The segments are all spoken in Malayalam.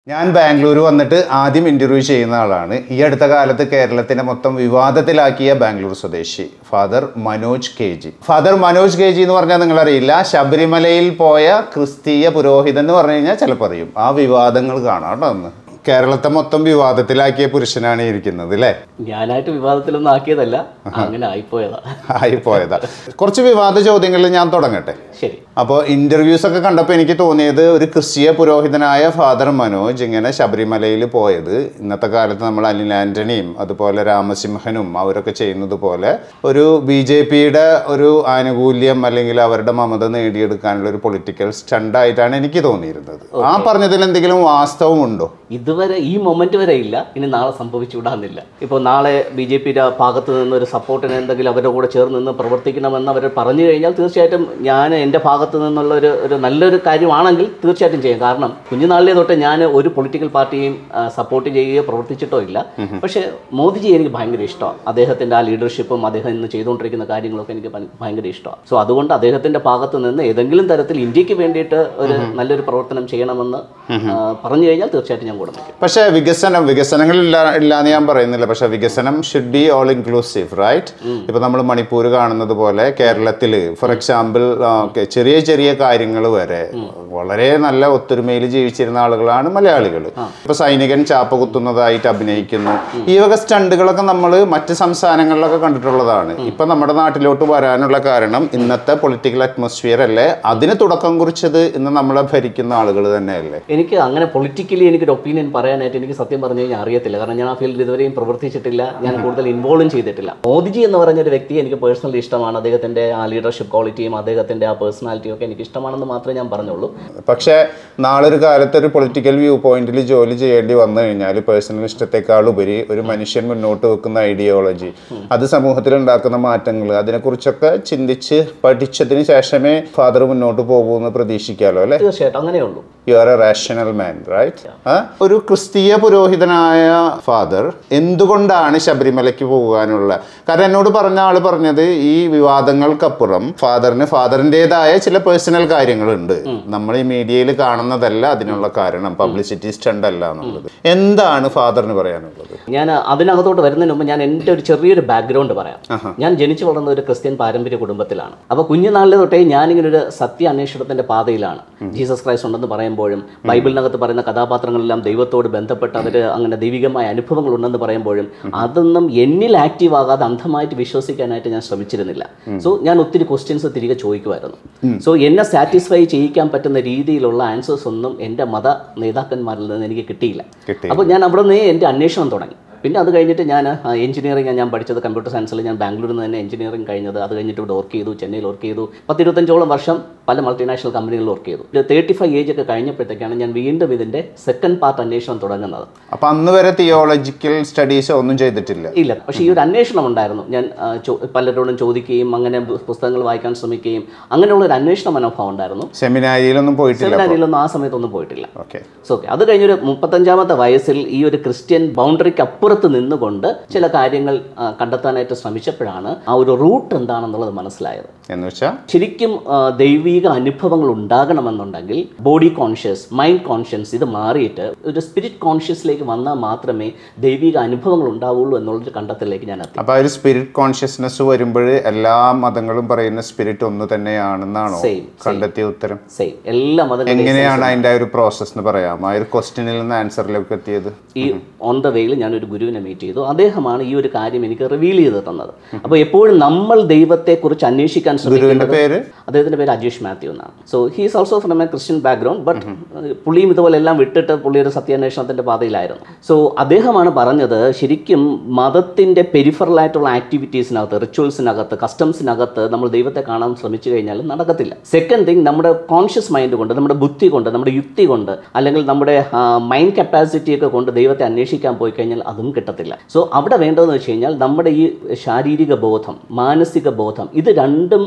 ഞാൻ ബാംഗ്ലൂർ വന്നിട്ട് ആദ്യം ഇൻ്റർവ്യൂ ചെയ്യുന്ന ആളാണ് ഈ അടുത്ത കാലത്ത് കേരളത്തിനെ മൊത്തം വിവാദത്തിലാക്കിയ ബാംഗ്ലൂർ സ്വദേശി Father Manoj K G Father Manoj K G എന്ന് പറഞ്ഞാൽ നിങ്ങളറിയില്ല ശബരിമലയിൽ പോയ ക്രിസ്തീയ പുരോഹിതൻ എന്ന് പറഞ്ഞു കഴിഞ്ഞാൽ ചിലപ്പോൾ അറിയും ആ വിവാദങ്ങൾ കാണാം കേട്ടോ ഒന്ന് കേരളത്തെ മൊത്തം വിവാദത്തിലാക്കിയ പുരുഷനാണ് ഈ ഇരിക്കുന്നത് അല്ലേ ഞാനായിട്ട് വിവാദത്തിലൊന്നും ആക്കിയതല്ല അങ്ങനെ ആയിപ്പോയതാ ആയിപ്പോയതാ കുറച്ച് വിവാദ ചോദ്യങ്ങളിൽ ഞാൻ തുടങ്ങട്ടെ ശരി അപ്പോൾ ഇൻ്റർവ്യൂസ് ഒക്കെ കണ്ടപ്പോൾ എനിക്ക് തോന്നിയത് ഒരു ക്രിസ്തീയ പുരോഹിതനായ ഫാദർ മനോജ് ഇങ്ങനെ ശബരിമലയിൽ പോയത് ഇന്നത്തെ കാലത്ത് നമ്മൾ അനിൽ ആൻ്റണിയും അതുപോലെ രാമസിംഹനും അവരൊക്കെ ചെയ്യുന്നത് പോലെ ഒരു ബി ജെ പിയുടെ ഒരു ആനുകൂല്യം അല്ലെങ്കിൽ അവരുടെ മമത നേടിയെടുക്കാനുള്ള ഒരു പൊളിറ്റിക്കൽ സ്റ്റണ്ടായിട്ടാണ് എനിക്ക് തോന്നിയിരുന്നത് ആ പറഞ്ഞതിൽ എന്തെങ്കിലും വാസ്തവമുണ്ടോ ഇതുവരെ ഈ മൊമെന്റ് വരെ ഇല്ല ഇനി നാളെ സംഭവിച്ചുകൂടാന്നില്ല ഇപ്പോൾ നാളെ ബി ജെ പിയുടെ ഭാഗത്ത് നിന്ന് ഒരു സപ്പോർട്ടിന് എന്തെങ്കിലും അവരുടെ കൂടെ ചേർന്ന് നിന്ന് പ്രവർത്തിക്കണമെന്ന് അവർ പറഞ്ഞു കഴിഞ്ഞാൽ തീർച്ചയായിട്ടും ഞാൻ എൻ്റെ ഭാഗത്ത് നിന്നുള്ള ഒരു ഒരു നല്ലൊരു കാര്യമാണെങ്കിൽ തീർച്ചയായിട്ടും ചെയ്യും കാരണം കുഞ്ഞുനാളിലെ തൊട്ട് ഞാൻ ഒരു പൊളിറ്റിക്കൽ പാർട്ടിയും സപ്പോർട്ട് ചെയ്യുകയോ പ്രവർത്തിച്ചിട്ടോ ഇല്ല പക്ഷേ മോദിജി എനിക്ക് ഭയങ്കര ഇഷ്ടമാണ് അദ്ദേഹത്തിൻ്റെ ആ ലീഡർഷിപ്പും അദ്ദേഹം ഇന്ന് ചെയ്തുകൊണ്ടിരിക്കുന്ന കാര്യങ്ങളൊക്കെ എനിക്ക് ഭയ- ഭയങ്കര ഇഷ്ടമാണ് സോ അതുകൊണ്ട് അദ്ദേഹത്തിൻ്റെ ഭാഗത്ത് നിന്ന് ഏതെങ്കിലും തരത്തിൽ ഇന്ത്യക്ക് വേണ്ടിയിട്ട് ഒരു നല്ലൊരു പ്രവർത്തനം ചെയ്യണമെന്ന് ആ, പറഞ്ഞു കഴിഞ്ഞാൽ തീർച്ചയായിട്ടും ഞാൻ കൂടെ നിൽക്കും പക്ഷേ വികസനം വികസനങ്ങൾ ഇല്ല ഇല്ലാന്ന് ഞാൻ പറയുന്നില്ല പക്ഷെ വികസനം should be all inclusive right ഇപ്പൊ നമ്മൾ മണിപ്പൂർ കാണുന്നത് പോലെ കേരളത്തിൽ ഫോർ എക്സാമ്പിൾ ചെറിയ ചെറിയ കാര്യങ്ങൾ വരെ വളരെ നല്ല ഒത്തൊരുമയിൽ ജീവിച്ചിരുന്ന ആളുകളാണ് മലയാളികൾ ഇപ്പൊ സൈനികൻ ചാപ്പ കുത്തുന്നതായിട്ട് അഭിനയിക്കുന്നു ഈ വക സ്റ്റണ്ടുകളൊക്കെ നമ്മൾ മറ്റ് സംസ്ഥാനങ്ങളിലൊക്കെ കണ്ടിട്ടുള്ളതാണ് ഇപ്പൊ നമ്മുടെ നാട്ടിലോട്ട് വരാനുള്ള കാരണം ഇന്നത്തെ പൊളിറ്റിക്കൽ അറ്റ്മോസ്ഫിയർ അല്ലേ അതിന് തുടക്കം കുറിച്ചത് ഇന്ന് നമ്മളെ ഭരിക്കുന്ന ആളുകൾ തന്നെയല്ലേ എനിക്ക് അങ്ങനെ പൊളിറ്റിക്കലി എനിക്കൊരു ഒപ്പീനിയൻ പറയാനായിട്ട് എനിക്ക് സത്യം പറഞ്ഞു കഴിഞ്ഞാൽ അറിയത്തില്ല കാരണം ഞാൻ ആ ഫീൽഡിൽ ഇതുവരെയും പ്രവർത്തിച്ചിട്ടില്ല ഞാൻ കൂടുതൽ ഇൻവോൾവും ചെയ്തിട്ടില്ല മോദിജി എന്ന് പറഞ്ഞ ഒരു വ്യക്തി എനിക്ക് പേഴ്സണലി ഇഷ്ടമാണ് അദ്ദേഹത്തിന്റെ ആ ലീഡർഷിപ്പ് ക്വാളിറ്റിയും അദ്ദേഹത്തിന്റെ ആ പേഴ്സണാലിറ്റിയും ഒക്കെ എനിക്ക് ഇഷ്ടമാണെന്ന് മാത്രമേ ഞാൻ പറഞ്ഞുള്ളൂ പക്ഷേ നാളെ ഒരു കാലത്ത് ഒരു പൊളിറ്റിക്കൽ വ്യൂ പോയിന്റിൽ ജോലി ചെയ്യേണ്ടി വന്നു കഴിഞ്ഞാൽ പേഴ്സണൽ ഇഷ്ടത്തെക്കാൾ ഉപരി ഒരു മനുഷ്യൻ മുന്നോട്ട് വെക്കുന്ന ഐഡിയോളജി അത് സമൂഹത്തിൽ ഉണ്ടാക്കുന്ന മാറ്റങ്ങൾ അതിനെക്കുറിച്ചൊക്കെ ചിന്തിച്ച് പഠിച്ചതിന് ശേഷമേ ഫാദർ മുന്നോട്ട് പോകൂ എന്ന് പ്രതീക്ഷിക്കാമല്ലോ അല്ലേ തീർച്ചയായിട്ടും അങ്ങനെയുള്ളൂ you are a rational man right ഒരു ക്രിസ്തീയ പുരോഹിതനായ ഫാദർ എന്തുകൊണ്ടാണ് ശബരിമലയ്ക്ക് പോകാനുള്ള കാരണം എന്നോട് പറഞ്ഞ ആള് പറഞ്ഞത് ഈ വിവാദങ്ങൾക്കപ്പുറം ഫാദറിന് ഫാദറിൻ്റെതായ ചില പേഴ്സണൽ കാര്യങ്ങളുണ്ട് നമ്മൾ ഈ മീഡിയയിൽ കാണുന്നതല്ല അതിനുള്ള കാരണം പബ്ലിസിറ്റി സ്റ്റണ്ട് അല്ല എന്നുള്ളത് എന്താണ് ഫാദറിന് പറയാനുള്ളത് ഞാൻ അതിനകത്തോട്ട് വരുന്നതിന് മുമ്പ് ഞാൻ എൻ്റെ ഒരു ചെറിയൊരു ബാക്ക്ഗ്രൗണ്ട് പറയാം ഞാൻ ജനിച്ചു വളർന്ന ഒരു ക്രിസ്ത്യൻ പാരമ്പര്യ കുടുംബത്തിലാണ് അപ്പോൾ കുഞ്ഞുനാളിലെ തൊട്ടേ ഞാനിങ്ങനെ ഒരു സത്യ അന്വേഷണത്തിന്റെ പാതയിലാണ് ജീസസ് ക്രൈസ്റ്റ് ഉണ്ടെന്ന് പറയുമ്പോഴും ബൈബിളിനകത്ത് പറയുന്ന കഥാപാത്രങ്ങളെല്ലാം ദൈവത്തോട് ബന്ധപ്പെട്ട് അവർ അങ്ങനെ ദൈവികമായ അനുഭവങ്ങൾ ഉണ്ടെന്ന് പറയുമ്പോഴും അതൊന്നും എന്നിൽ ആക്റ്റീവ് ആകാതെ അന്ധമായിട്ട് വിശ്വസിക്കാനായിട്ട് ഞാൻ ശ്രമിച്ചിരുന്നില്ല സോ ഞാൻ ഒത്തിരി ക്വസ്റ്റ്യൻസ് തിരികെ ചോദിക്കുമായിരുന്നു സോ എന്നെ സാറ്റിസ്ഫൈ ചെയ്യിക്കാൻ പറ്റുന്ന രീതിയിലുള്ള ആൻസേഴ്സ് ഒന്നും എൻ്റെ മത നേതാക്കന്മാരിൽ നിന്ന് എനിക്ക് കിട്ടിയില്ല കിട്ടി അപ്പോൾ ഞാൻ അവിടെ നിന്ന് എൻ്റെ അന്വേഷണം തുടങ്ങി പിന്നെ അത് കഴിഞ്ഞിട്ട് ഞാൻ എഞ്ചിനീയറിംഗ് ഞാൻ പഠിച്ചത് കമ്പ്യൂട്ടർ സയൻസിൽ ഞാൻ ബാംഗ്ലൂരിൽ നിന്ന് തന്നെ എഞ്ചിനീയറിംഗ് കഴിഞ്ഞത് അത് കഴിഞ്ഞിട്ട് ഇവിടെ വർക്ക് ചെയ്തു ചെന്നൈയിൽ വർക്ക് ചെയ്തു പത്തിരുപത്തഞ്ചോളം വർഷം പല മൾട്ടിനാഷണൽ കമ്പനികളിൽ വർക്ക് ചെയ്തു ഒരു തേർട്ടി ഫൈവ് ഏജ് ഒക്കെ കഴിഞ്ഞപ്പോഴത്തേക്കാണ് ഞാൻ വീണ്ടും ഇതിൻ്റെ സെക്കൻഡ് പാർട്ട് അന്വേഷണം തുടങ്ങുന്നത് അപ്പൊ അന്ന് വരെ തിയോളജിക്കൽ സ്റ്റഡീസ് ഒന്നും ചെയ്തിട്ടില്ല ഇല്ല പക്ഷേ ഈ ഒരു അന്വേഷണം ഉണ്ടായിരുന്നു ഞാൻ ആ, ചോ- പലരോടും ചോദിക്കുകയും അങ്ങനെ പു- പുസ്തകങ്ങൾ വായിക്കാൻ ശ്രമിക്കുകയും അങ്ങനെയുള്ള ഒരു അന്വേഷണ മനോഭാവം ഉണ്ടായിരുന്നു സെമിനാരിയിലൊന്നും പോയിട്ടില്ല സെമിനാരിയിലൊന്നും ആ സമയത്തൊന്നും പോയിട്ടില്ല ഓക്കെ സോ ഓക്കെ അത് കഴിഞ്ഞൊരു മുപ്പത്തഞ്ചാമത്തെ വയസ്സിൽ ഈ ഒരു ക്രിസ്ത്യൻ ബൗണ്ടറിക്ക് അപ്പുറത്ത് നിന്നുകൊണ്ട് ചില കാര്യങ്ങൾ ആ, കണ്ടെത്താനായിട്ട് ശ്രമിച്ചപ്പോഴാണ് ആ ഒരു റൂട്ട് എന്താണെന്നുള്ളത് മനസ്സിലായത് എന്ന് വെച്ചാൽ ശരിക്കും ആ, ദൈവിക അനുഭവങ്ങൾ ഉണ്ടാകണമെന്നുണ്ടെങ്കിൽ ബോഡി കോൺഷ്യസ് മൈൻഡ് കോൺഷ്യസ് ഇത് മാറിയിട്ട് ഒരു സ്പിരിറ്റ് കോൺഷ്യസിലേക്ക് വന്നാൽ മാത്രമേ ദൈവിക അനുഭവങ്ങൾ ഉണ്ടാവുള്ളൂ എന്നുള്ളൊരു കണ്ടെത്തലിലേക്ക് ഞാൻ എത്തി അപ്പൊ ആ ഒരു സ്പിരിറ്റ് കോൺഷ്യസ്നെസ് വരുമ്പോൾ എല്ലാ മതങ്ങളും പറയുന്ന സ്പിരിറ്റ് ഒന്ന് തന്നെയാണെന്നാണോ Same, കണ്ടെത്തിയ ഉത്തരം സെയിം എല്ലാ മതങ്ങളും എങ്ങനെയാണ് അതിന്റെ ആ ഒരു പ്രോസസ് എന്ന് പറയാം ആ ഒരു ക്വസ്റ്റ്യനിൽ നിന്ന് ആൻസറിലേക്ക് എത്തിയത് ഈ ഓൺ ദ വേയിൽ ഞാനൊരു ഗുരുവിനെ മീറ്റ് ചെയ്തു അദ്ദേഹമാണ് ഈ ഒരു കാര്യം എനിക്ക് റിവീൽ ചെയ്ത് തന്നത് അപ്പോൾ എപ്പോഴും നമ്മൾ ദൈവത്തെക്കുറിച്ച് അന്വേഷിക്കാൻ ഗുരുവിന്റെ ശ്രമിക്കുന്നത് പേര് അദ്ദേഹത്തിന്റെ പേര് അജീഷ് മാത്യു എന്നാണ് so he's also from a Christian background but പുള്ളിയും ഇതുപോലെ എല്ലാം വിട്ടിട്ട് പുള്ളി ഒരു സത്യാന്വേഷണത്തിന്റെ പാതയിലായിരുന്നു സോ അദ്ദേഹമാണ് പറഞ്ഞത് ശരിക്കും മതത്തിന്റെ പെരിഫറൽ ആയിട്ടുള്ള ആക്ടിവിറ്റീസിനകത്ത് റിച്വൽസിനകത്ത് കസ്റ്റംസിനകത്ത് നമ്മൾ ദൈവത്തെ കാണാൻ ശ്രമിച്ചു കഴിഞ്ഞാൽ നടക്കത്തില്ല സെക്കൻഡ് തിങ് നമ്മുടെ കോൺഷ്യസ് മൈൻഡ് കൊണ്ട് നമ്മുടെ ബുദ്ധി കൊണ്ട് നമ്മുടെ യുക്തി കൊണ്ട് അല്ലെങ്കിൽ നമ്മുടെ മൈൻഡ് കപ്പാസിറ്റി ഒക്കെ കൊണ്ട് ദൈവത്തെ അന്വേഷിക്കാൻ പോയി കഴിഞ്ഞാൽ അതും കിട്ടത്തില്ല സോ അവിടെ വേണ്ടതെന്ന് വെച്ച് കഴിഞ്ഞാൽ നമ്മുടെ ഈ ശാരീരിക ബോധം മാനസിക ബോധം ഇത് രണ്ടും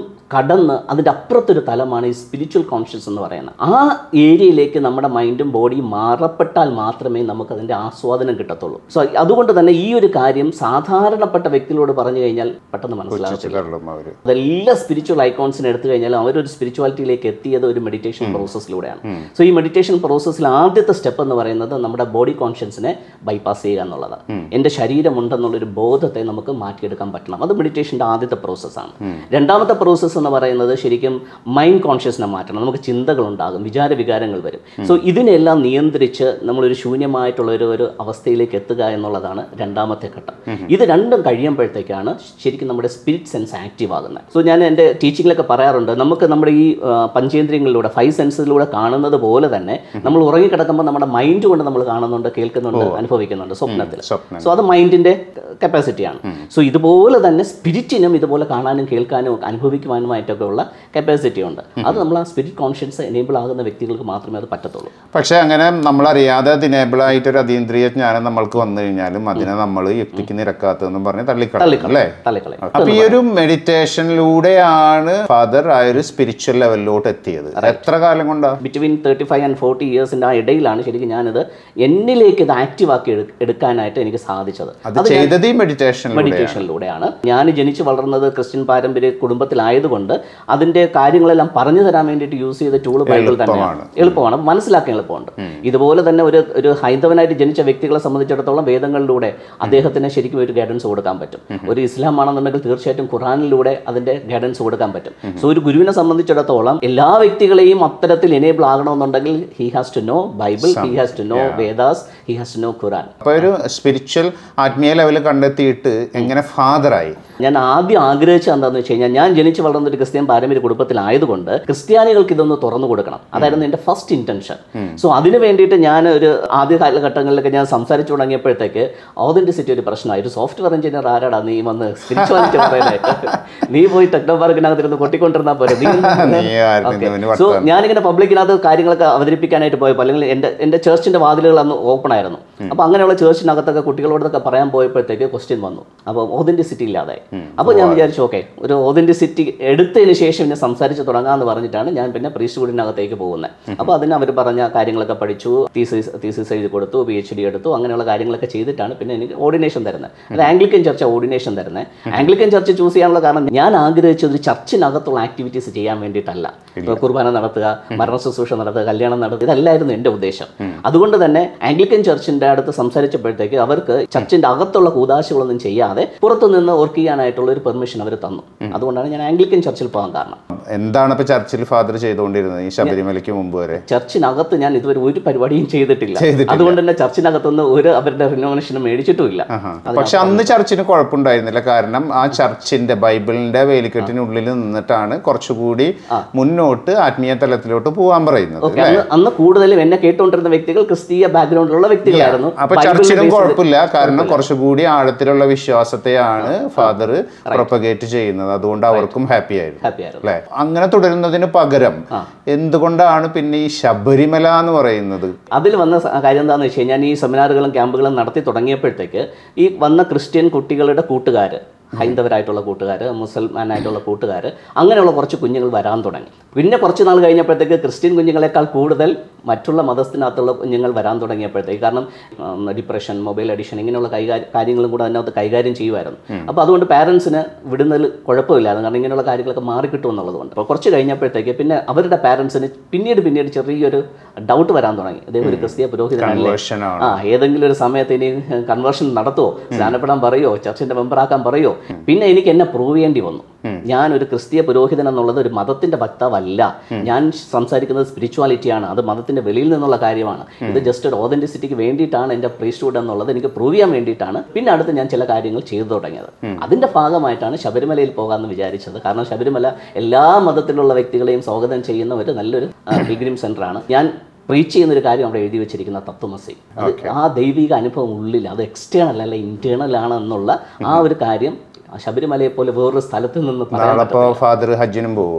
കടന്ന് അതിൻ്റെ അപ്പുറത്തൊരു തലമാണ് ഈ സ്പിരിച്വൽ കോൺഷ്യസ് എന്ന് പറയുന്നത് ആ ഏരിയയിലേക്ക് നമ്മുടെ മൈൻഡും ബോഡിയും മാറപ്പെട്ടാൽ മാത്രമേ നമുക്ക് അതിൻ്റെ ആസ്വാദനം കിട്ടത്തുള്ളൂ സോ അതുകൊണ്ട് തന്നെ ഈ ഒരു കാര്യം സാധാരണപ്പെട്ട വ്യക്തികളോട് പറഞ്ഞു കഴിഞ്ഞാൽ പെട്ടെന്ന് മനസ്സിലാകത്തില്ല കള്ളും അവര് അതെല്ലാ സ്പിരിച്വൽ ഐക്കോൺസിനെ എടുത്തു കഴിഞ്ഞാൽ അവരൊരു സ്പിരിച്വാലിറ്റിയിലേക്ക് എത്തിയത് ഒരു മെഡിറ്റേഷൻ പ്രോസസ്സിലൂടെയാണ് സോ ഈ മെഡിറ്റേഷൻ പ്രോസസ്സിൽ ആദ്യത്തെ സ്റ്റെപ്പ് എന്ന് പറയുന്നത് നമ്മുടെ ബോഡി കോൺഷ്യൻസിനെ ബൈപ്പാസ് ചെയ്യുക എന്നുള്ളതാണ് എൻ്റെ ശരീരമുണ്ടെന്നുള്ളൊരു ബോധത്തെ നമുക്ക് മാറ്റിയെടുക്കാൻ പറ്റണം അത് മെഡിറ്റേഷൻ്റെ ആദ്യത്തെ പ്രോസസ്സാണ് രണ്ടാമത്തെ പ്രോസസ്സ് എന്ന് പറയുന്നത് ശരിക്കും മൈൻഡ് കോൺഷ്യസിനെ മാറ്റണം നമുക്ക് ചിന്തകൾ ഉണ്ടാകും വിചാര വികാരങ്ങൾ വരും സോ ഇതിനെല്ലാം നിയന്ത്രിച്ച് നമ്മളൊരു ശൂന്യമായിട്ടുള്ള ഒരു ഒരു അവസ്ഥയിലേക്ക് എത്തുക എന്നുള്ളതാണ് രണ്ടാമത്തെ ഘട്ടം ഇത് രണ്ടും കഴിയുമ്പോഴത്തേക്കാണ് ശരിക്കും നമ്മുടെ സ്പിരിറ്റ് സെൻസ് ആക്റ്റീവ് ആകുന്നത് സോ ഞാൻ എൻ്റെ ടീച്ചിങ്ങിലൊക്കെ പറയാറുണ്ട് നമുക്ക് നമ്മുടെ ഈ ആ, പഞ്ചേന്ദ്രിയങ്ങളിലൂടെ ഫൈവ് സെൻസിലൂടെ കാണുന്നത് പോലെ തന്നെ നമ്മൾ ഉറങ്ങിക്കിടക്കുമ്പോൾ നമ്മുടെ മൈൻഡ് കൊണ്ട് നമ്മൾ കാണുന്നുണ്ട് കേൾക്കുന്നുണ്ട് അനുഭവിക്കുന്നുണ്ട് സ്വപ്നത്തിൽ സ്വപ്നം സോ അത് മൈൻഡിൻ്റെ കപ്പാസിറ്റിയാണ് സോ ഇതുപോലെ തന്നെ സ്പിരിറ്റിനും ഇതുപോലെ കാണാനും കേൾക്കാനും അനുഭവിക്കുവാനുമായിട്ടൊക്കെ ഉള്ള കപ്പാസിറ്റി ഉണ്ട് അത് നമ്മൾ ആ സ്പിരിറ്റ് കോൺഷ്യൻസ് എനേബിൾ ആകുന്ന വ്യക്തികൾക്ക് മാത്രമേ അത് പറ്റത്തുള്ളൂ പക്ഷെ അങ്ങനെ നമ്മളറിയാതെ അത് ഇനേബിൾ ആയിട്ട് ഒരു അതീന്ദ്രിയ ജ്ഞാനം നമ്മൾക്ക് വന്നു കഴിഞ്ഞാലും അതിനെ നമ്മൾ യുക്തിക്ക് നിരക്കാത്തതെന്ന് പറഞ്ഞ് തള്ളിക്കളയും അല്ലേ തള്ളിക്കളയും അപ്പൊ ഈ ഒരു മെഡിറ്റേഷനിലൂടെയാണ് ഫാദർ ആ ഒരു സ്പിരിച്വൽ ലെവലിലോട്ട് എത്തിയത് എത്ര കാലം കൊണ്ടാ between thirty five and forty ഇയേഴ്സിൻ്റെ ആ ഇടയിലാണ് ശരിക്കും ഞാനിത് എന്നിലേക്ക് ഇത് ആക്റ്റീവ് ആക്കി എടു- എടുക്കാനായിട്ട് എനിക്ക് സാധിച്ചത് അത് ചെയ്തത് ഈ മെഡിറ്റേഷനിലൂടെ മെഡിറ്റേഷനിലൂടെയാണ് ഞാൻ ജനിച്ചു വളർന്നത് ക്രിസ്ത്യൻ പാരമ്പര്യ കുടുംബത്തിലായതുകൊണ്ട് അതിന്റെ കാര്യങ്ങളെല്ലാം പറഞ്ഞു തരാൻ വേണ്ടിയിട്ട് യൂസ് ചെയ്ത ടൂൾ ബൈബിൾ തന്നെയാണ് എളുപ്പമാണ് മനസ്സിലാക്കാൻ എളുപ്പമുണ്ട് ഇതുപോലെ തന്നെ ഒരു ഒരു ഹൈന്ദവനായിട്ട് ജനിച്ച വ്യക്തികളെ സംബന്ധിച്ചിടത്തോളം വേദങ്ങളിലൂടെ അദ്ദേഹത്തിന് ശരിക്കും ഒരു ഗൈഡൻസ് കൊടുക്കാൻ പറ്റും ഒരു ഇസ്ലാം ആണെന്നുണ്ടെങ്കിൽ തീർച്ചയായിട്ടും ഖുറാനിലൂടെ അതിന്റെ ഗൈഡൻസ് കൊടുക്കാൻ പറ്റും സോ ഒരു ഗുരുവിനെ സംബന്ധിച്ചിടത്തോളം എല്ലാ വ്യക്തികളെയും അത്തരത്തിൽ എനേബിൾ ആകണമെന്നുണ്ടെങ്കിൽ he has to know Bible he has to know Vedas he has to know Quran അപ്പൊ ഒരു സ്പിരിച്വൽ ആത്മീയ ലെവൽ കണ്ടെത്തിയിട്ട് എങ്ങനെ ഫാദറായി ഞാൻ ആദ്യം ആഗ്രഹിച്ചത് എന്താണെന്ന് വെച്ച് കഴിഞ്ഞാൽ ഞാൻ ജനിച്ചു വളർന്ന ഒരു ക്രിസ്ത്യൻ പാരമ്പര്യ കുടുംബത്തിലായതുകൊണ്ട് ക്രിസ്ത്യാനികൾക്ക് ഇതൊന്ന് തുറന്നു കൊടുക്കണം അതായിരുന്നു എൻ്റെ ഫസ്റ്റ് ഇന്റൻഷൻ സോ അതിന് വേണ്ടിയിട്ട് ഞാൻ ഒരു ആദ്യ കാലഘട്ടങ്ങളിലൊക്കെ ഞാൻ സംസാരിച്ചു തുടങ്ങിയപ്പോഴത്തേക്ക് ഓതന്റിസിറ്റി ഒരു പ്രശ്നമായി ഒരു സോഫ്റ്റ്വെയർ എഞ്ചിനീയർ ആരാടാ നീ വന്ന് സ്പിരിച്വാലിറ്റി പറയുന്നത് നീ പോയി ടെക്നോ പാർക്കിനകത്തിരുന്ന് കൊട്ടിക്കൊണ്ടിരുന്നാൽ പോരെ നീ നീ ആയിരുന്നു ഇവന് സോ ഞാനിങ്ങനെ പബ്ലിക്കിനകത്ത് കാര്യങ്ങളൊക്കെ അവതരിപ്പിക്കാനായിട്ട് പോയപ്പോൾ അല്ലെങ്കിൽ എൻ്റെ എൻ്റെ ചേർച്ചിൻ്റെ വാതിലുകൾ അന്ന് ഓപ്പൺ ആയിരുന്നു അപ്പോൾ അങ്ങനെയുള്ള ചേർച്ചിനകത്തൊക്കെ കുട്ടികളോടൊക്കെ പറയാൻ പോയപ്പോഴത്തേക്ക് ക്വസ്റ്റ്യൻ വന്നു അപ്പോൾ ഓതൻറ്റിസിറ്റി ഇല്ലാതായി അപ്പോൾ ഞാൻ വിചാരിച്ചു ഓക്കെ ഒരു ഓതൻറ്റിസിറ്റി എടുത്തതിന് ശേഷം പിന്നെ സംസാരിച്ച് തുടങ്ങാമെന്ന് പറഞ്ഞിട്ടാണ് ഞാൻ പിന്നെ പ്രീസ്റ്റ്ഹുഡിനകത്തേക്ക് പോകുന്നത് അപ്പോൾ അതിന് അവർ പറഞ്ഞ കാര്യങ്ങളൊക്കെ പഠിച്ചു തീസിസ് തീസിസ് എഴുതി കൊടുത്തു പി എച്ച് ഡി എടുത്തു അങ്ങനെയുള്ള കാര്യങ്ങളൊക്കെ ചെയ്തിട്ടാണ് പിന്നെ എനിക്ക് ഓർഡിനേഷൻ തരുന്നത് അത് ആംഗ്ലിക്കൻ ചർച്ച ഓർഡിനേഷൻ തരുന്നത് ആംഗ്ലിക്കൻ ചർച്ച ചൂസ് ചെയ്യാനുള്ള കാരണം ഞാൻ ആഗ്രഹിച്ചത് ഒരു ചർച്ചിനകത്തുള്ള ആക്ടിവിറ്റീസ് ചെയ്യാൻ വേണ്ടിയിട്ടല്ല ഇപ്പോൾ കുർബാന നടത്തുക മരണ ശുശ്രൂഷ നടത്തുക കല്യാണം നടത്തുക ഇതല്ലായിരുന്നു എൻ്റെ ഉദ്ദേശം അതുകൊണ്ട് തന്നെ ആംഗ്ലിക്കൻ ചർച്ചിൻ്റെ അടുത്ത് സംസാരിച്ചപ്പോഴത്തേക്ക് അവർക്ക് ചർച്ചിൻ്റെ അകത്തുള്ള കൂതാശകളൊന്നും ചെയ്യാതെ പുറത്തു നിന്ന് വർക്ക് ചെയ്യാനായിട്ടുള്ള ഒരു പെർമിഷൻ അവർ തന്നു അതുകൊണ്ടാണ് ഞാൻ ആംഗ്ലിക്കൻ ചർച്ചിൽ പോകാൻ കാരണം എന്താണ് ഇപ്പൊ ചർച്ചിൽ ഫാദർ ചെയ്തുകൊണ്ടിരുന്നത് ഈ ശബരിമലയ്ക്ക് മുമ്പ് വരെ ചർച്ചിനകത്ത് ഞാൻ ഇതുവരെ ഒരു പരിപാടിയും ചെയ്തിട്ടില്ല ചെയ്തിട്ടില്ല. അതുകൊണ്ട് തന്നെ ചർച്ചിനകത്തുനിന്ന് ഒരു അവരുടെ റിനോവേഷനും മേടിച്ചിട്ടുമില്ല പക്ഷെ അന്ന് ചർച്ചിന് കുഴപ്പമുണ്ടായിരുന്നില്ല കാരണം ആ ചർച്ചിന്റെ ബൈബിളിന്റെ വേലിക്കെട്ടിനുള്ളിൽ നിന്നിട്ടാണ് കുറച്ചുകൂടി മുന്നോട്ട് ആത്മീയ തലത്തിലോട്ട് പോകാൻ പറയുന്നത് ഓക്കെ അന്ന് അന്ന് കൂടുതലും എന്നെ കേട്ടുകൊണ്ടിരുന്ന വ്യക്തികൾ ക്രിസ്തീയ ബാക്ക്ഗ്രൗണ്ടിലുള്ള വ്യക്തികളായിരുന്നു അപ്പൊ ബൈബിളിൽ ചർച്ചിനും based- കുഴപ്പമില്ല കാരണം കുറച്ചുകൂടി ആഴത്തിലുള്ള വിശ്വാസത്തെയാണ് ഫാദർ പ്രൊപ്പഗേറ്റ് ചെയ്യുന്നത് അതുകൊണ്ട് അവർക്കും ഹാപ്പി ആയിരുന്നു ഹാപ്പി ആയിരുന്നു അല്ലെ അങ്ങനെ തുടരുന്നതിന് പകരം എന്തുകൊണ്ടാണ് പിന്നെ ഈ ശബരിമല എന്ന് പറയുന്നത് അതിൽ വന്ന സ- കാര്യം എന്താണെന്ന് വെച്ച് കഴിഞ്ഞാൽ ഈ സെമിനാറുകളും ക്യാമ്പുകളും നടത്തി തുടങ്ങിയപ്പോഴത്തേക്ക് ഈ വന്ന ക്രിസ്ത്യൻ കുട്ടികളുടെ കൂട്ടുകാർ ഹൈന്ദവരായിട്ടുള്ള കൂട്ടുകാർ മുസൽമാനായിട്ടുള്ള കൂട്ടുകാർ അങ്ങനെയുള്ള കുറച്ച് കുഞ്ഞുങ്ങൾ വരാൻ തുടങ്ങി പിന്നെ കുറച്ച് നാൾ കഴിഞ്ഞപ്പോഴത്തേക്ക് ക്രിസ്ത്യൻ കുഞ്ഞുങ്ങളെക്കാൾ കൂടുതൽ മറ്റുള്ള മതത്തിനകത്തുള്ള കുഞ്ഞുങ്ങൾ വരാൻ തുടങ്ങിയപ്പോഴത്തേക്ക് കാരണം ഡിപ്രഷൻ മൊബൈൽ അഡിഷൻ ഇങ്ങനെയുള്ള കൈകാര്യം കാര്യങ്ങളും കൂടെ അതിനകത്ത് കൈകാര്യം ചെയ്യുമായിരുന്നു അപ്പോൾ അതുകൊണ്ട് പാരൻസിന് വിടുന്നതിൽ കുഴപ്പമില്ലായിരുന്നു കാരണം ഇങ്ങനെയുള്ള കാര്യങ്ങളൊക്കെ മാറിക്കിട്ടും എന്നുള്ളതുകൊണ്ട് അപ്പോൾ കുറച്ച് കഴിഞ്ഞപ്പോഴത്തേക്ക് പിന്നെ അവരുടെ പാരൻസിന് പിന്നീട് പിന്നീട് ചെറിയൊരു ഡൗട്ട് വരാൻ തുടങ്ങി ഇതേ ഒരു ക്രിസ്തീയ പുരോഹിതനല്ലേ Conversion ആണ് ആ ഏതെങ്കിലും ഒരു സമയത്ത് ഇനി കൺവേർഷൻ നടത്തുമോ സ്നാനപ്പെടാൻ പറയോ ചർച്ചിന്റെ മെമ്പറാക്കാൻ പറയോ പിന്നെ എനിക്ക് എന്നെ പ്രൂവ് ചെയ്യേണ്ടി വന്നു ഞാൻ ഒരു ക്രിസ്തീയ പുരോഹിതൻ എന്നുള്ളത് ഒരു മതത്തിന്റെ വക്താവല്ല ഞാൻ സംസാരിക്കുന്നത് സ്പിരിച്വാലിറ്റിയാണ് അത് മതത്തിന്റെ വെളിയിൽ നിന്നുള്ള കാര്യമാണ് ഇത് ജസ്റ്റ് ഒരു ഓതന്റിസിറ്റിക്ക് വേണ്ടിയിട്ടാണ് എൻ്റെ പ്രീസ്റ്റ്ഹുഡ് എന്നുള്ളത് എനിക്ക് പ്രൂവ് ചെയ്യാൻ വേണ്ടിയിട്ടാണ് പിന്നെ അടുത്ത് ഞാൻ ചില കാര്യങ്ങൾ ചെയ്തു തുടങ്ങിയത് അതിന്റെ ഭാഗമായിട്ടാണ് ശബരിമലയിൽ പോകാമെന്ന് വിചാരിച്ചത് കാരണം ശബരിമല എല്ലാ മതത്തിലുള്ള വ്യക്തികളെയും സ്വാഗതം ചെയ്യുന്ന ഒരു നല്ലൊരു പിഗ്രിം സെന്ററാണ് ഞാൻ പ്രീച്ച് ചെയ്യുന്ന ഒരു കാര്യം അവിടെ എഴുതി വെച്ചിരിക്കുന്ന തത്വമസി അത് ആ ദൈവിക അനുഭവം ഉള്ളിൽ അത് എക്സ്റ്റേണൽ അല്ല ഇന്റേണൽ ആണ് എന്നുള്ള ആ ഒരു കാര്യം ആ ശബരിമലയെ പോലെ വേറൊരു സ്ഥലത്ത് നിന്ന് പറയാൻ നാളെ ഇപ്പോ ഫാദർ ഹജ്ജിനും പോവോ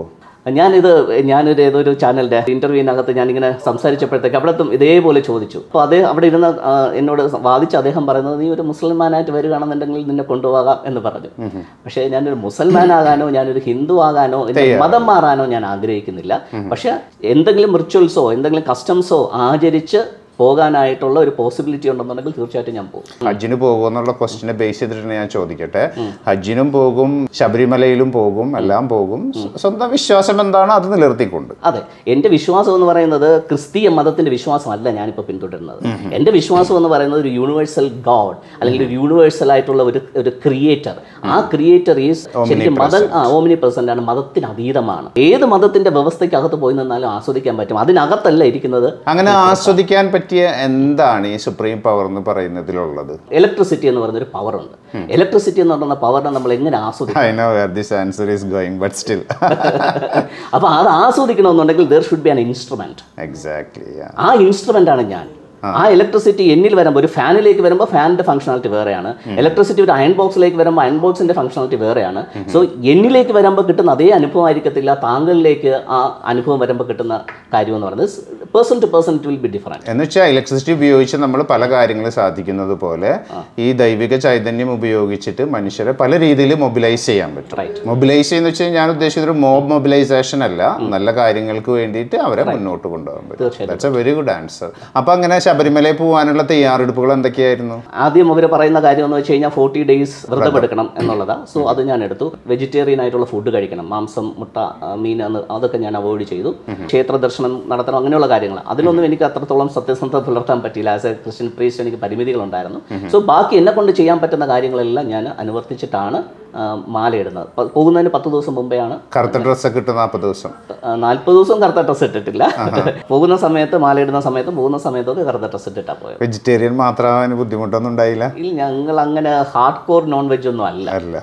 ഞാനിത് ഞാനൊരു ഏതൊരു ചാനലിൻ്റെ ഇൻ്റർവ്യൂവിനകത്ത് ഞാനിങ്ങനെ സംസാരിച്ചപ്പോഴത്തേക്ക് അവിടത്തും ഇതേപോലെ ചോദിച്ചു അപ്പോൾ അതേ അവിടെ ഇരുന്ന ആ, എന്നോട് വാദിച്ച അദ്ദേഹം പറയുന്നത് നീ ഒരു മുസൽമാനായിട്ട് വരികയാണെന്നുണ്ടെങ്കിൽ നിന്നെ കൊണ്ടുപോകാം എന്ന് പറഞ്ഞു പക്ഷേ ഞാനൊരു മുസൽമാനാകാനോ ഞാനൊരു ഹിന്ദു ആകാനോ എൻ്റെ മതം മാറാനോ ഞാൻ ആഗ്രഹിക്കുന്നില്ല പക്ഷേ എന്തെങ്കിലും റിച്വൽസോ എന്തെങ്കിലും കസ്റ്റംസോ ആചരിച്ച് പോകാനായിട്ടുള്ള ഒരു പോസിബിലിറ്റി ഉണ്ടെന്നുണ്ടെങ്കിൽ തീർച്ചയായിട്ടും ഞാൻ പോകും ഹജ്ജിന് പോകുമോ എന്നുള്ള ക്വസ്റ്റിനെ ബേസ് ചെയ്തിട്ട് ഞാൻ ചോദിക്കട്ടെ ഹജ്ജിനും പോകും ശബരിമലയിലും പോകും എല്ലാം പോകും സ്വ- സ്വന്തം വിശ്വാസം എന്താണോ അത് നിലനിർത്തിക്കൊണ്ട് അതെ എൻ്റെ വിശ്വാസം എന്ന് പറയുന്നത് ക്രിസ്തീയ മതത്തിന്റെ വിശ്വാസമല്ല ഞാനിപ്പോൾ പിന്തുടരുന്നത് എൻ്റെ വിശ്വാസം എന്ന് പറയുന്നത് ഒരു യൂണിവേഴ്സൽ ഗോഡ് അല്ലെങ്കിൽ ഒരു യൂണിവേഴ്സൽ ആയിട്ടുള്ള ഒരു ഒരു ക്രിയേറ്റർ ആ ക്രിയേറ്റർ ഈസ് ശരിക്കും മതം ആ ഓമിനി പെർസെൻ്റ് ആണ് മതത്തിന് അതീതമാണ് ഏത് മതത്തിന്റെ വ്യവസ്ഥയ്ക്കകത്ത് പോയി നിന്നാലും ആസ്വദിക്കാൻ പറ്റും അതിനകത്തല്ല ഇരിക്കുന്നത് അങ്ങനെ ആസ്വദിക്കാൻ പറ്റിയ എന്താണ് ഈ സുപ്രീം പവർ എന്ന് പറയുന്നതിലുള്ളത് ഇലക്ട്രിസിറ്റി എന്ന് പറയുന്ന ഒരു പവർ ഉണ്ട് ഇലക്ട്രിസിറ്റി എന്ന് പറയുന്ന പവറിനെ നമ്മൾ എങ്ങനെ ആസ്വദിക്കും I know where this answer is going but still അപ്പോൾ അത് ആസ്വദിക്കണമെന്നുണ്ടെങ്കിൽ there should be an instrument exactly ആ ഇൻസ്ട്രുമെന്റ് ആണ് ഞാൻ ആ ഇലക്ട്രിസിറ്റി എന്നിൽ വരുമ്പോൾ ഒരു ഫാനിലേക്ക് വരുമ്പോൾ ഫാനിന്റെ ഫംഗ്ഷനാലിറ്റി വേറെയാണ് ഇലക്ട്രിസിറ്റി ഒരു അയൺ ബോക്സിലേക്ക് വരുമ്പോൾ അയൺ ബോക്സിന്റെ ഫംഗ്ഷനാലിറ്റി വേറെയാണ് സോ എന്നിലേക്ക് വരുമ്പോൾ കിട്ടുന്ന അതേ അനുഭവം ആയിരിക്കത്തില്ല താങ്കളിലേക്ക് ആ അനുഭവം വരുമ്പോൾ കിട്ടുന്ന കാര്യം എന്ന് പറയുന്നത് person to person it will be different എന്ന് വെച്ചാൽ ഇലക്ട്രിസിറ്റി ഉപയോഗിച്ച് നമ്മൾ പല കാര്യങ്ങളും സാധിക്കുന്നത് പോലെ ഈ ദൈവിക ചൈതന്യം ഉപയോഗിച്ചിട്ട് മനുഷ്യരെ പല രീതിയിൽ മൊബിലൈസ് ചെയ്യാൻ പറ്റും റൈറ്റ് മൊബിലൈസ് ചെയ്യുന്ന വെച്ചാൽ ഞാൻ ഉദ്ദേശിച്ചത് ഒരു മോബ് മൊബിലൈസേഷൻ അല്ല നല്ല കാര്യങ്ങൾക്ക് വേണ്ടിയിട്ട് അവരെ മുന്നോട്ട് കൊണ്ടുപോകാൻ പറ്റും തീർച്ചയായിട്ടും. That's a very good answer അപ്പൊ അങ്ങനെ ശബരിമലയിൽ പോകാനുള്ള തയ്യാറെടുപ്പുകൾ എന്തൊക്കെയായിരുന്നു ആദ്യം അവർ പറയുന്ന കാര്യം എന്ന് വെച്ച് കഴിഞ്ഞാൽ ഫോർട്ടി ഡേയ്സ് വ്രതമെടുക്കണം എന്നുള്ളതാണ് സോ അത് ഞാൻ എടുത്തു വെജിറ്റേറിയൻ ആയിട്ടുള്ള ഫുഡ് കഴിക്കണം മാംസം മുട്ട ആ, മീൻ എന്ന് അതൊക്കെ ഞാൻ അവോയ്ഡ് ചെയ്തു ക്ഷേത്ര ദർശനം നടത്തണം അങ്ങനെയുള്ള കാര്യങ്ങൾ അതിലൊന്നും എനിക്ക് അത്രത്തോളം സത്യസന്ധത പുലർത്താൻ പറ്റിയില്ല ആസ് എ ക്രിസ്ത്യൻ പ്രീസ്റ്റ് എനിക്ക് പരിമിതികളുണ്ടായിരുന്നു സോ ബാക്കി എന്നെ കൊണ്ട് ചെയ്യാൻ പറ്റുന്ന കാര്യങ്ങളെല്ലാം ഞാൻ അനുവർത്തിച്ചിട്ടാണ് ആ, മാലയിടുന്നത് പ- പോകുന്നതിന് പത്ത് ദിവസം മുമ്പെയാണ് കറുത്ത ഡ്രസ്സൊക്കെ ഇട്ട് നാൽപ്പത് ദിവസം നാൽപ്പത് ദിവസം കറുത്ത ഡ്രസ്സ് ഇട്ടിട്ടില്ല പോകുന്ന സമയത്ത് മാലയിടുന്ന സമയത്തും പോകുന്ന സമയത്തൊക്കെ കറുത്ത ഡ്രസ്സ് ഇട്ടിട്ടാണ് പോയത് വെജിറ്റേറിയൻ മാത്രമാകാൻ ബുദ്ധിമുട്ടൊന്നും ഉണ്ടായില്ല ഇല്ല ഞങ്ങൾ അങ്ങനെ ഹാർഡ് കോർ നോൺ വെജ് ഒന്നും അല്ല അല്ല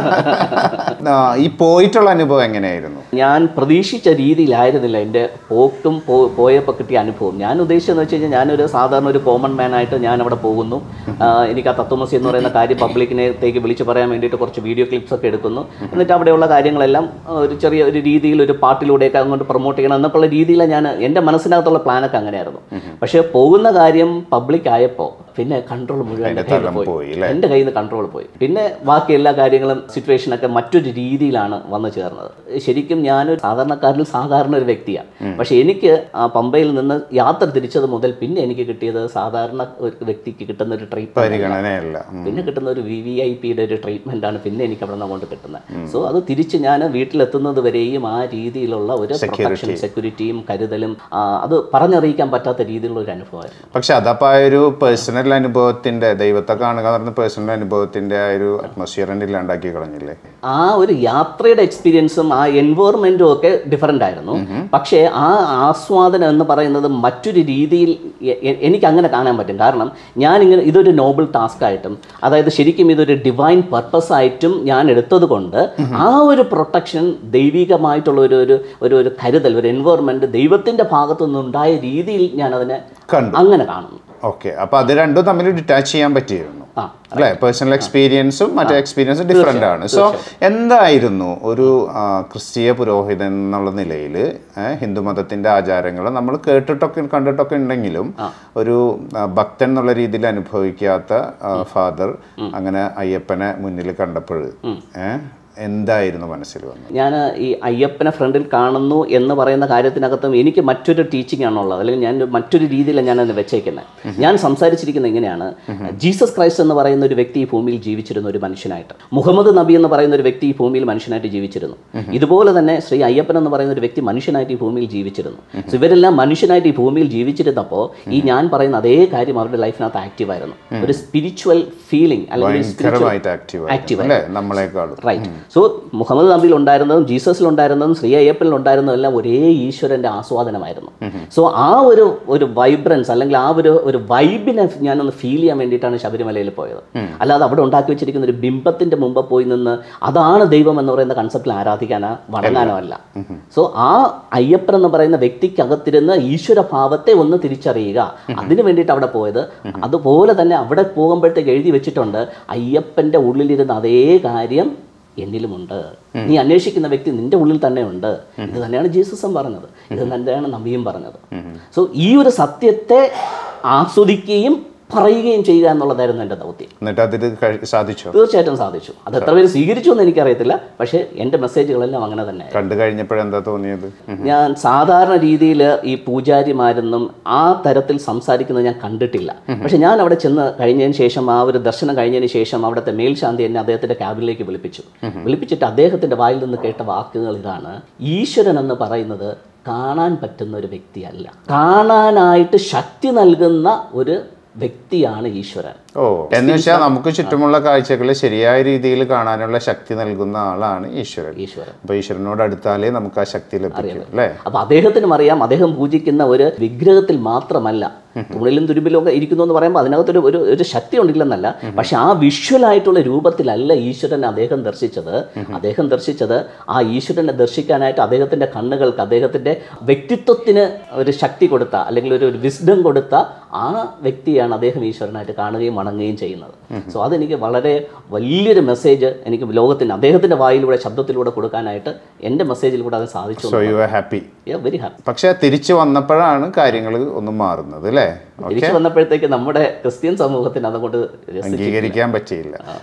ആ, ഈ പോയിട്ടുള്ള അനുഭവം എങ്ങനെയായിരുന്നു ഞാൻ പ്രതീക്ഷിച്ച രീതിയിലായിരുന്നില്ല എൻ്റെ പോക്കും പോ പോയപ്പോൾ കിട്ടിയ അനുഭവം ഞാൻ ഉദ്ദേശിച്ചതെന്ന് വെച്ച് കഴിഞ്ഞാൽ ഞാനൊരു സാധാരണ ഒരു കോമൺ മാൻ ആയിട്ട് ഞാൻ അവിടെ പോകുന്നു ആ, എനിക്ക് ആ തത്വമസി എന്ന് പറയുന്ന കാര്യം പബ്ലിക്കിനേക്ക് വിളിച്ച് പറയാൻ വേണ്ടിയിട്ട് കുറച്ച് വീഡിയോ ക്ലിപ്സ് ഒക്കെ എടുക്കുന്നു എന്നിട്ട് അവിടെയുള്ള കാര്യങ്ങളെല്ലാം ആ, ഒരു ചെറിയ ഒരു രീതിയിൽ ഒരു പാട്ടിലൂടെയൊക്കെ അങ്ങോട്ട് പ്രൊമോട്ട് ചെയ്യണം എന്നൊക്കെയുള്ള രീതിയിലാണ് ഞാൻ എൻ്റെ മനസ്സിനകത്തുള്ള പ്ലാനൊക്കെ അങ്ങനെയായിരുന്നു പക്ഷേ പോകുന്ന കാര്യം പബ്ലിക് ആയപ്പോൾ പിന്നെ കൺട്രോൾ മുഴുവൻ എൻ്റെ കയ്യിൽ തലം പോയി പോയി അല്ലേ എൻ്റെ കയ്യിൽ നിന്ന് കൺട്രോൾ പോയി പിന്നെ ബാക്കി എല്ലാ കാര്യങ്ങളും സിറ്റുവേഷനൊക്കെ മറ്റൊരു രീതിയിലാണ് വന്നു ചേർന്നത് ശരിക്കും ഞാനൊരു സാധാരണക്കാരിൽ സാധാരണ ഒരു വ്യക്തിയാണ് പക്ഷെ എനിക്ക് ആ പമ്പയിൽ നിന്ന് യാത്ര തിരിച്ചത് മുതൽ പിന്നെ എനിക്ക് കിട്ടിയത് സാധാരണ ഒരു വ്യക്തിക്ക് കിട്ടുന്ന ഒരു ട്രീറ്റ്മെന്റ് പരിഗണനയല്ല ഉം. പിന്നെ കിട്ടുന്ന ഒരു വി വി ഐ പിയുടെ ഒരു ട്രീറ്റ്മെന്റ് ആണ് പിന്നെ എനിക്ക് അവിടെ നിന്ന് അങ്ങോട്ട് കിട്ടുന്നത് സോ അത് തിരിച്ച് ഞാൻ വീട്ടിലെത്തുന്നത് വരെയും ആ രീതിയിലുള്ള ഒരു പ്രൊട്ടക്ഷൻ സെക്യൂരിറ്റിയും കരുതലും ആ, അത് പറഞ്ഞറിയിക്കാൻ പറ്റാത്ത രീതിയിലുള്ള ഒരു അനുഭവമായിരുന്നു പക്ഷെ അതപ്പോൾ ആ ഒരു പേഴ്സണൽ അനുഭവത്തിന്റെ ദൈവത്തെ കാണുക എന്ന് പറഞ്ഞ പേഴ്സണൽ അനുഭവത്തിന്റെ ആ ഒരു അറ്റ്മോസ്ഫിയറിന്റെ ഇല്ലാണ്ടാക്കി കളഞ്ഞില്ലേ ആ ഒരു യാത്രയുടെ എക്സ്പീരിയൻസും ആ എൻവയോൺമെന്റും ഒക്കെ ഡിഫറെൻ്റ് ആയിരുന്നു പക്ഷേ ആ ആസ്വാദനം എന്ന് പറയുന്നത് മറ്റൊരു രീതിയിൽ എ- എ- എനിക്ക് അങ്ങനെ കാണാൻ പറ്റും കാരണം ഞാനിങ്ങനെ ഇതൊരു നോബിൾ ടാസ്ക് ആയിട്ടും അതായത് ശരിക്കും ഇതൊരു ഡിവൈൻ പർപ്പസ് ആയിട്ടും ഞാൻ എടുത്തത് കൊണ്ട് ആ ഒരു പ്രൊട്ടക്ഷൻ ദൈവികമായിട്ടുള്ള ഒരു ഒരു ഒരു ഒരു കരുതൽ ഒരു എൻവയോൺമെന്റ് ദൈവത്തിന്റെ ഭാഗത്തു നിന്നുണ്ടായ രീതിയിൽ ഞാൻ അതിനെ കണ്ടു അങ്ങനെ കാണുന്നു ഓക്കെ അപ്പൊ അത് രണ്ടും തമ്മിൽ ഡിറ്റാച്ച് ചെയ്യാൻ പറ്റിയിരുന്നു ആ അല്ലേ പേഴ്സണൽ എക്സ്പീരിയൻസും മറ്റേ എക്സ്പീരിയൻസും ഡിഫറെൻ്റ് ആണ് സോ എന്തായിരുന്നു ഒരു ആ, ക്രിസ്തീയ പുരോഹിതൻ എന്നുള്ള നിലയിൽ ഹിന്ദുമതത്തിന്റെ ആചാരങ്ങൾ നമ്മൾ കേട്ടിട്ടൊക്കെ കണ്ടിട്ടൊക്കെ ഉണ്ടെങ്കിലും ഒരു ആ, ഭക്തൻ എന്നുള്ള രീതിയിൽ അനുഭവിക്കാത്ത ഫാദർ അങ്ങനെ അയ്യപ്പനെ മുന്നിൽ കണ്ടപ്പോൾ ഏഹ് എന്തായിരുന്നു മനസ്സിൽ വന്നത് ഞാൻ ഈ അയ്യപ്പനെ ഫ്രണ്ടിൽ കാണുന്നു എന്ന് പറയുന്ന കാര്യത്തിനകത്തും എനിക്ക് മറ്റൊരു ടീച്ചിങ് ആണുള്ളത് അല്ലെങ്കിൽ ഞാൻ മറ്റൊരു രീതിയിലാണ് ഞാൻ അത് വെച്ചേക്കുന്നത് ഞാൻ സംസാരിച്ചിരിക്കുന്നത് ഇങ്ങനെയാണ് ജീസസ് ക്രൈസ്റ്റ് എന്ന് പറയുന്ന ഒരു വ്യക്തി ഈ ഭൂമിയിൽ ജീവിച്ചിരുന്ന ഒരു മനുഷ്യനായിട്ട് മുഹമ്മദ് നബി എന്ന് പറയുന്ന ഒരു വ്യക്തി ഈ ഭൂമിയിൽ മനുഷ്യനായിട്ട് ജീവിച്ചിരുന്നു ഇതുപോലെ തന്നെ ശ്രീ അയ്യപ്പൻ എന്ന് പറയുന്ന ഒരു വ്യക്തി മനുഷ്യനായിട്ട് ഈ ഭൂമിയിൽ ജീവിച്ചിരുന്നു So ഇവരെല്ലാം മനുഷ്യനായിട്ട് ഈ ഭൂമിയിൽ ജീവിച്ചിരുന്നപ്പോൾ ഈ ഞാൻ പറയുന്ന അതേ കാര്യം അവരുടെ ലൈഫിനകത്ത് ആക്റ്റീവ് ആയിരുന്നു ഒരു സ്പിരിച്വൽ ഫീലിംഗ് അല്ലെങ്കിൽ ഒരു spiritual- ഭയങ്കരമായിട്ട് ആക്റ്റീവ് Active അല്ലേ നമ്മളെക്കാളും റൈറ്റ് സോ മുഹമ്മദ് നബിയിൽ ഉണ്ടായിരുന്നതും ജീസസിൽ ഉണ്ടായിരുന്നതും ശ്രീ അയ്യപ്പനിൽ ഉണ്ടായിരുന്നതും എല്ലാം ഒരേ ഈശ്വരന്റെ ആസ്വാദനമായിരുന്നു സോ ആ ഒരു ഒരു വൈബ്രൻസ് അല്ലെങ്കിൽ ആ ഒരു ഒരു വൈബിനെ ഞാനൊന്ന് ഫീൽ ചെയ്യാൻ വേണ്ടിയിട്ടാണ് ശബരിമലയിൽ പോയത് അല്ലാതെ അവിടെ ഉണ്ടാക്കി വെച്ചിരിക്കുന്ന ഒരു ബിംബത്തിന്റെ മുമ്പ് പോയി നിന്ന് അതാണ് ദൈവം എന്ന് പറയുന്ന കൺസെപ്റ്റിൽ ആരാധിക്കാനോ വണങ്ങാനോ അല്ല സോ ആ അയ്യപ്പൻ എന്ന് പറയുന്ന വ്യക്തിക്കകത്തിരുന്ന് ഈശ്വര ഭാവത്തെ ഒന്ന് തിരിച്ചറിയുക അതിന് വേണ്ടിയിട്ട് അവിടെ പോയത് അതുപോലെ തന്നെ അവിടെ പോകുമ്പോഴത്തേക്ക് എഴുതി വെച്ചിട്ടുണ്ട് അയ്യപ്പന്റെ ഉള്ളിലിരുന്ന അതേ കാര്യം എന്നിലുമുണ്ട് നീ അന്വേഷിക്കുന്ന വ്യക്തി നിന്റെ ഉള്ളിൽ തന്നെ ഉണ്ട് ഇത് തന്നെയാണ് ജീസസും പറഞ്ഞത് ഇത് തന്നെയാണ് നബിയും പറഞ്ഞത് സോ ഈ ഒരു സത്യത്തെ ആസ്വദിക്കുകയും പറയുകയും ചെയ്യുക എന്നുള്ളതായിരുന്നു എൻ്റെ ദൗത്യം എന്നിട്ട് അതിൽ കഴി- സാധിച്ചോ തീർച്ചയായിട്ടും സാധിച്ചു അത് എത്ര പേര് സ്വീകരിച്ചു എന്ന് എനിക്കറിയത്തില്ല പക്ഷേ എൻ്റെ മെസ്സേജുകളെല്ലാം അങ്ങനെ തന്നെ കണ്ടു കഴിഞ്ഞപ്പോഴെന്താ തോന്നിയത് ഉം. ഞാൻ സാധാരണ രീതിയിൽ ഈ പൂജാരിമാരൊന്നും ആ തരത്തിൽ സംസാരിക്കുന്നത് ഞാൻ കണ്ടിട്ടില്ല പക്ഷെ ഞാൻ അവിടെ ചെന്ന് കഴിഞ്ഞതിന് ശേഷം ആ ഒരു ദർശനം കഴിഞ്ഞതിന് ശേഷം അവിടുത്തെ മേൽശാന്തി എന്നെ അദ്ദേഹത്തിന്റെ ക്യാബിനിലേക്ക് വിളിപ്പിച്ചു വിളിപ്പിച്ചിട്ട് അദ്ദേഹത്തിന്റെ വായിൽ നിന്ന് കേട്ട വാക്കുകൾ ഇതാണ് ഈശ്വരൻ എന്ന് പറയുന്നത് കാണാൻ പറ്റുന്ന ഒരു വ്യക്തിയല്ല കാണാനായിട്ട് ശക്തി നൽകുന്ന ഒരു വ്യക്തിയാണ് ഈശ്വരൻ ഓ എന്ന് വെച്ചാൽ നമുക്ക് ചുറ്റുമുള്ള കാഴ്ചകളെ ശരിയായ രീതിയിൽ കാണാനുള്ള ശക്തി നൽകുന്ന ആളാണ് ഈശ്വരൻ ഈശ്വരൻ അപ്പൊ ഈശ്വരനോട് അടുത്താലേ നമുക്ക് ആ ശക്തി ലഭിക്കും അല്ലേ അപ്പൊ അദ്ദേഹത്തിനും അറിയാം അദ്ദേഹം പൂജിക്കുന്ന ഒരു വിഗ്രഹത്തിൽ മാത്രമല്ല തുണിലും തുരുമ്പിലും ഒക്കെ ഇരിക്കുന്നു എന്ന് പറയുമ്പോൾ അതിനകത്തൊരു ഒരു ഒരു ശക്തി ഉണ്ടില്ലെന്നല്ല പക്ഷെ ആ വിഷ്വൽ ആയിട്ടുള്ള രൂപത്തിലല്ല ഈശ്വരനെ അദ്ദേഹം ദർശിച്ചത് അദ്ദേഹം ദർശിച്ചത് ആ ഈശ്വരനെ ദർശിക്കാനായിട്ട് അദ്ദേഹത്തിന്റെ കണ്ണുകൾക്ക് അദ്ദേഹത്തിന്റെ വ്യക്തിത്വത്തിന് ഒരു ശക്തി കൊടുത്ത അല്ലെങ്കിൽ ഒരു വിസ്ഡം കൊടുത്ത ആ വ്യക്തിയാണ് അദ്ദേഹം ഈശ്വരനായിട്ട് കാണുകയും വണങ്ങുകയും ചെയ്യുന്നത് സോ അതെനിക്ക് വളരെ വലിയൊരു മെസ്സേജ് എനിക്ക് ലോകത്തിന് അദ്ദേഹത്തിന്റെ വായിലൂടെ ശബ്ദത്തിലൂടെ കൊടുക്കാനായിട്ട് എൻ്റെ മെസ്സേജിലൂടെ അത് സാധിച്ചു so you are happy very happy പക്ഷെ തിരിച്ചു വന്നപ്പോഴാണ് കാര്യങ്ങൾ ഒന്ന് മാറുന്നത് അല്ലേ തിരിച്ചു വന്നപ്പോഴത്തേക്ക് നമ്മുടെ ക്രിസ്ത്യൻ സമൂഹത്തിന് അതുകൊണ്ട് രസിച്ചില്ല. അംഗീകരിക്കാൻ പറ്റിയില്ല